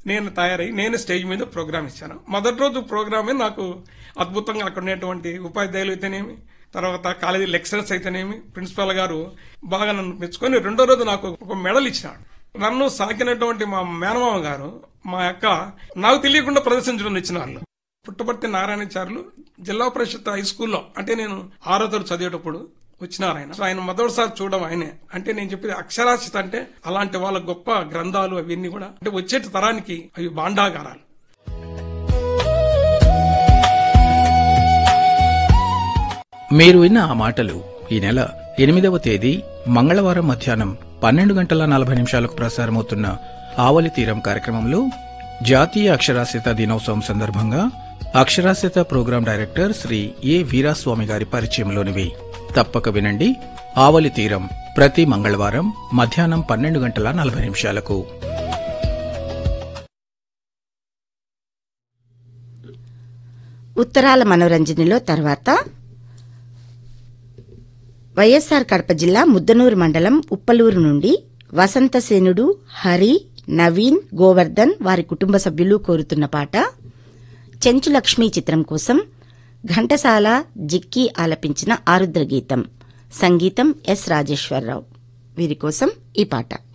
నేను తయారై నేను స్టేజ్ మీద ప్రోగ్రామ్ ఇచ్చాను మొదటి రోజు ప్రోగ్రామే నాకు అద్భుతంగా అక్కడ ఉన్నటువంటి ఉపాధ్యాయులు అయితేనేమి తర్వాత కాలేజీ లెక్చరర్స్ అయితేనేమి ప్రిన్సిపాల్ గారు బాగా నన్ను మెచ్చుకొని రెండో రోజు నాకు ఒక మెడల్ ఇచ్చినాడు నన్ను సాకినటువంటి మా మేనమామ గారు మా యొక్క నాకు తెలియకుండా ప్రదర్శించడం ఇచ్చిన వాళ్ళు పుట్టపర్తి నారాయణచారులు జిల్లా పరిషత్ హై స్కూల్లో అంటే నేను ఆరో తరగతి చదివేటప్పుడు వచ్చినారు ఆయన సో ఆయన మొదటిసారి చూడడం ఆయనే అంటే నేను చెప్పేది అక్షరాస్యత అంటే అలాంటి వాళ్ళ గొప్ప గ్రంథాలు అవన్నీ కూడా అంటే వచ్చేటి తరానికి అవి భాండాగారాలు మీరు విన్న ఆ మాటలు ఈ నెల ఎనిమిదవ తేదీ మంగళవారం మధ్యాహ్నం పన్నెండు గంటల నలభై నిమిషాలకు ప్రసారమవుతున్న ఆవలి తీరం కార్యక్రమంలో జాతీయ అక్షరాస్యత దినోత్సవం సందర్భంగా అక్షరాస్యత program director Shri A Veeraswamy గారి పరిచయంలోనివి తప్పక వినండి ఆవలి తీరం ప్రతి మంగళవారం మధ్యాహ్నం పన్నెండు గంటల నలభై నిమిషాలకు ఉత్తరాల మనోరంజనిలో తర్వాత వైఎస్సార్ కడప జిల్లా ముద్దనూరు మండలం ఉప్పలూరు నుండి వసంతసేనుడు హరి నవీన్ గోవర్ధన్ వారి కుటుంబ సభ్యులు కోరుతున్న పాట చెంచు లక్ష్మి చిత్రం కోసం ఘంటసాల జిక్కి ఆలపించిన ఆరుద్ర గీతం సంగీతం ఎస్ రాజేశ్వరరావు వీరి కోసం ఈ పాట